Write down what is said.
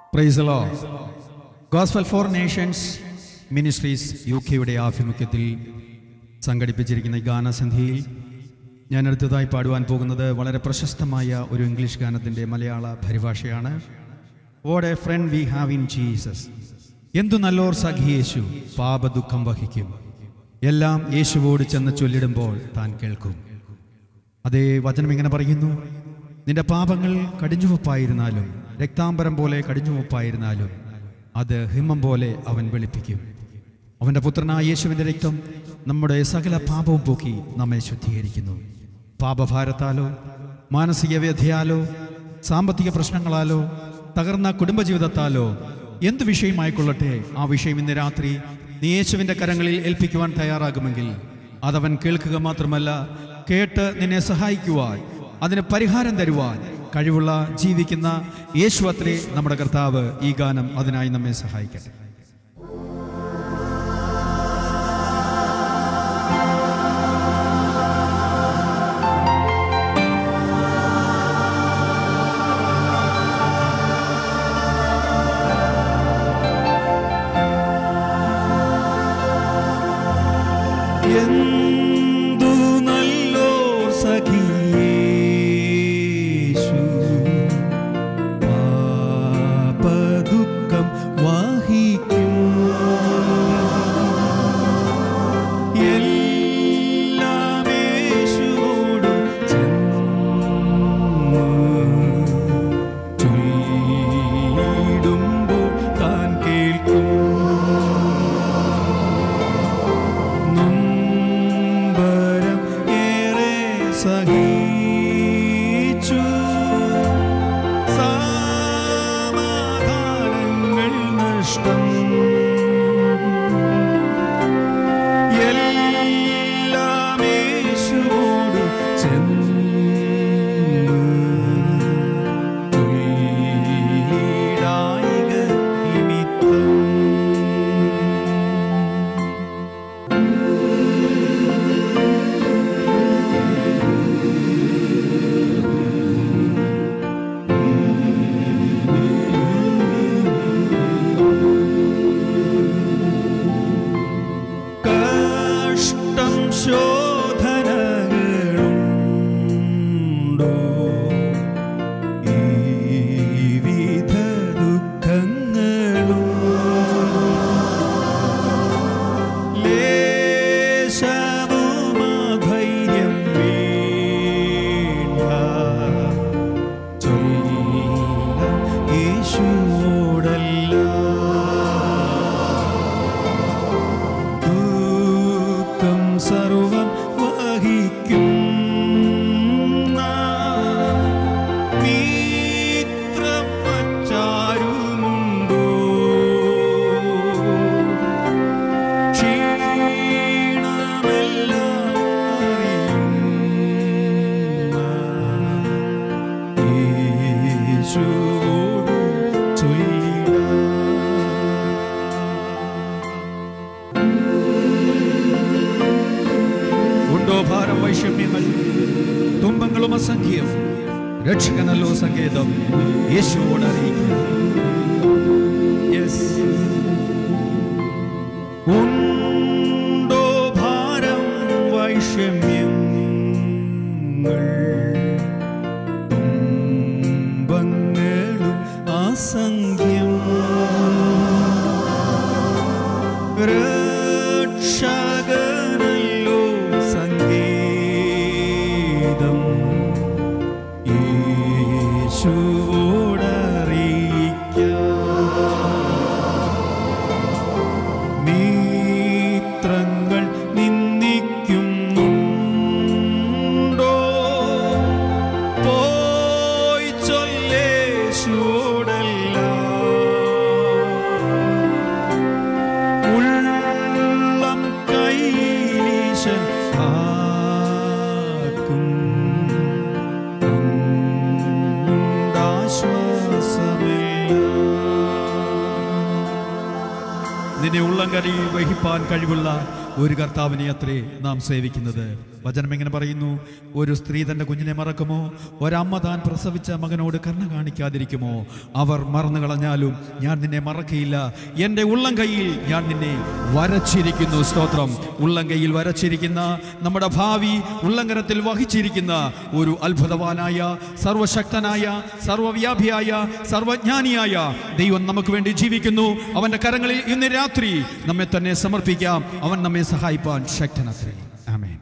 Price lord Gospel for Nations Ministries U കെയുടെ ആഭിമുഖ്യത്തിൽ സംഘടിപ്പിച്ചിരിക്കുന്ന ഈ ഗാനസന്ധിയിൽ ഞാൻ അടുത്തതായി പാടുവാൻ പോകുന്നത് വളരെ പ്രശസ്തമായ ഒരു ഇംഗ്ലീഷ് ഗാനത്തിൻ്റെ മലയാള പരിഭാഷയാണ് what a friend we have in Jesus എന്തു നല്ലോർ സഖി യേശു പാപദുഃഖം വഹിക്കും എല്ലാം യേശുവോട് ചെന്ന് ചൊല്ലിടുമ്പോൾ താൻ കേൾക്കും അതേ വചനം ഇങ്ങനെ പറയുന്നു നിന്റെ പാപങ്ങൾ കടിഞ്ഞുവപ്പായിരുന്നാലും രക്താംബരം പോലെ കടിഞ്ഞുവപ്പായിരുന്നാലും അത് ഹിമം പോലെ അവൻ വെളുപ്പിക്കും അവൻ്റെ പുത്രനായ യേശുവിൻ്റെ രക്തം നമ്മുടെ സകല പാപവും പോക്കി നമ്മെ ശുദ്ധീകരിക്കുന്നു പാപഭാരത്താലോ മാനസിക വ്യഥയാലോ സാമ്പത്തിക പ്രശ്നങ്ങളാലോ തകർന്ന കുടുംബജീവിതത്താലോ എന്ത് വിഷയമായിക്കൊള്ളട്ടെ ആ വിഷയം ഇന്ന് രാത്രി നീ യേശുവിൻ്റെ കരങ്ങളിൽ ഏൽപ്പിക്കുവാൻ തയ്യാറാകുമെങ്കിൽ അതവൻ കേൾക്കുക മാത്രമല്ല കേട്ട് നിന്നെ സഹായിക്കുവാൻ അതിന് പരിഹാരം തരുവാൻ കഴിവുള്ള ജീവിക്കുന്ന യേശു അത്രേ നമ്മുടെ കർത്താവ് ഈ ഗാനം അതിനായി നമ്മെ സഹായിക്കട്ടെ എന്തു നല്ലോർ സഖിയേശു പാപദുഃഖം വഹിക്കും എല്ലാം യേശുവോട് ചെന്ന് ചൊല്ലിടുമ്പോൾ താൻ കേൾക്കും നൊമ്പരം ഏറെ സഹിച്ചു സമാധാനങ്ങൾ നഷ്ടം എല്ലാം യേശുവോട് ചെന്ന് ചൊല്ലിടായിക നിമിത്തം കഷ്ടം ശോധനകളുണ്ടോ ഈ വിധ ദുഃഖങ്ങളും ലേശവുമധൈര്യം വേണ്ട ചൊല്ല യേശുവോടല്ല ദുഃഖം സർവം വഹിക്കും മിത്രം മറ്റാരുമുണ്ടോ ക്ഷീണമെല്ലാം അറിയുന്ന യേശുവോട് ചൊല്ലിടാം ഉണ്ടോ ഭാരം വൈഷമ്യങ്ങൾ തുമ്പങ്ങളും അസംഖ്യം രക്ഷകനല്ലോ സങ്കേതം യേശുവോട് അറിയിക്കുക Yes. ഉണ്ടോ ഭാരം വൈഷമ്യങ്ങൾ തുമ്പങ്ങളും അസംഖ്യം രക്ഷകനല്ലോ സംഗീതം യേശുവോടറിയിക്കാം മിത്രങ്ങൾ നിന്ദിക്കുന്നുണ്ടോ പോയി ചൊല്ലേശുവോടല്ല ഉള്ളം കൈലീശൻ ആക്കും നിന്നെ ഉള്ളംകരയിൽ വഹിപ്പാൻ കഴിവുള്ള ഒരു കർത്താവിനെ അത്രേ നാം സേവിക്കുന്നത് വചനം എങ്ങനെ പറയുന്നു ഒരു സ്ത്രീ തന്റെ കുഞ്ഞിനെ മറക്കുമോ ഒരമ്മ താൻ പ്രസവിച്ച മകനോട് കരുണ കാണിക്കാതിരിക്കുമോ അവർ മറന്നു കളഞ്ഞാലും ഞാൻ നിന്നെ മറക്കയില്ല എൻ്റെ ഉള്ളം കയ്യിൽ ഞാൻ നിന്നെ വരച്ചിരിക്കുന്നു സ്തോത്രം ഉള്ളം കയ്യിൽ വരച്ചിരിക്കുന്ന നമ്മുടെ ഭാവി ഉള്ളങ്കരത്തിൽ വഹിച്ചിരിക്കുന്ന ഒരു അത്ഭുതവാനായ സർവശക്തനായ സർവവ്യാപിയായ സർവജ്ഞാനിയായ ദൈവം നമുക്ക് വേണ്ടി ജീവിക്കുന്നു അവന്റെ കരങ്ങളിൽ ഇന്ന് രാത്രി നമ്മെ തന്നെ സമർപ്പിക്കാം അവൻ നമ്മെ സഹായിപ്പാൻ ശക്തനത്രേ ആമേൻ